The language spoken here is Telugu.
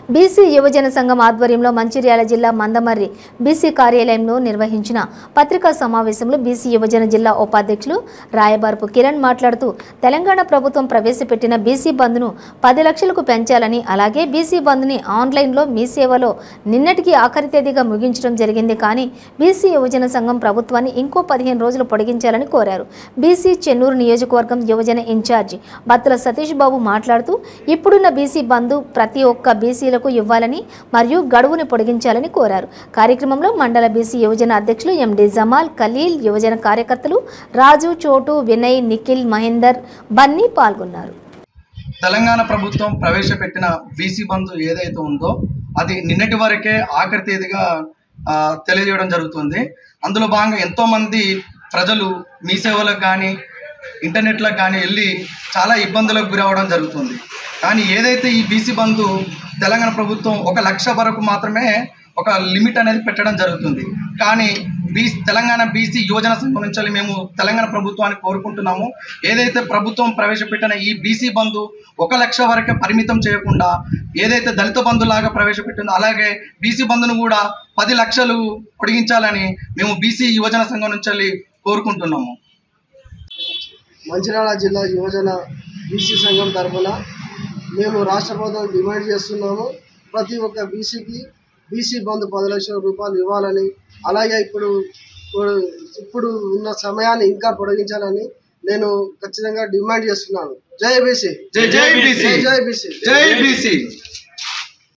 బీసీ యువజన సంఘం ఆధ్వర్యంలో మంచిర్యాల జిల్లా మందమర్రి బీసీ కార్యాలయంలో నిర్వహించిన పత్రికా సమావేశంలో బీసీ యువజన జిల్లా ఉపాధ్యక్షులు రాయబారపు కిరణ్ మాట్లాడుతూ తెలంగాణ ప్రభుత్వం ప్రవేశపెట్టిన బీసీ బంద్ను పది లక్షలకు పెంచాలని అలాగే బీసీ బంద్ని ఆన్లైన్లో మీ సేవలో నిన్నటికి ఆఖరి తేదీగా ముగించడం జరిగింది కానీ బీసీ యువజన సంఘం ప్రభుత్వాన్ని ఇంకో పదిహేను రోజులు పొడిగించాలని కోరారు బీసీ చెన్నూరు నియోజకవర్గం యువజన ఇన్ఛార్జి బత్తుల సతీష్ బాబు మాట్లాడుతూ ఇప్పుడున్న బీసీ బంధు ప్రతి ఒక్క బీసీలకు ఇవ్వాలని మరియు గడువుని పొడిగించాలని కోరారు కార్యక్రమంలో మండల బీసీ యువజన అధ్యక్షులు ఎండి జమాల్ ఖలీల్ యువజన కార్యకర్తలు రాజు చోటు వినయ్ నిఖిల్ మహేందర్ బన్నీ పాల్గొన్నారు తెలంగాణ ప్రభుత్వం ప్రవేశపెట్టిన బీసీ బంధు ఏదైతే ఉందో అది నిన్నటి వరకే ఆఖరి తేదీగా ఆ, తెలియజేయడం జరుగుతుంది అందులో భాగంగా ఎంతోమంది ప్రజలు మీ సేవలకు కానీ ఇంటర్నెట్లకు కానీ వెళ్ళి చాలా ఇబ్బందులకు గురవడం జరుగుతుంది కానీ ఏదైతే ఈ బీసీ బంధు తెలంగాణ ప్రభుత్వం ఒక లక్ష వరకు మాత్రమే ఒక లిమిట్ అనేది పెట్టడం జరుగుతుంది కానీ బీ తెలంగాణ బీసీ యువజన సంఘం నుంచి మేము తెలంగాణ ప్రభుత్వాన్ని కోరుకుంటున్నాము ఏదైతే ప్రభుత్వం ప్రవేశపెట్టిన ఈ బీసీ బంధు ఒక లక్ష వరకే పరిమితం చేయకుండా ఏదైతే దళిత బంధు లాగా ప్రవేశపెట్టిందో అలాగే బీసీ బంధును కూడా పది లక్షలు పొడిగించాలని మేము బీసీ యువజన సంఘం నుంచి కోరుకుంటున్నాము మంచిర్యాల జిల్లా యువజన బీసీ సంఘం తరఫున మేము రాష్ట్ర ప్రభుత్వం డిమాండ్ చేస్తున్నాము ప్రతి ఒక్క బీసీకి బీసీ బంధు పది లక్షల రూపాయలు ఇవ్వాలని అలాగే ఇప్పుడు ఇప్పుడు ఉన్న సమయాన్ని ఇంకా పొడిగించాలని నేను ఖచ్చితంగా డిమాండ్ చేస్తున్నాను జై బీసీ జై జై బీసీ జై బీసీ జై బీసీ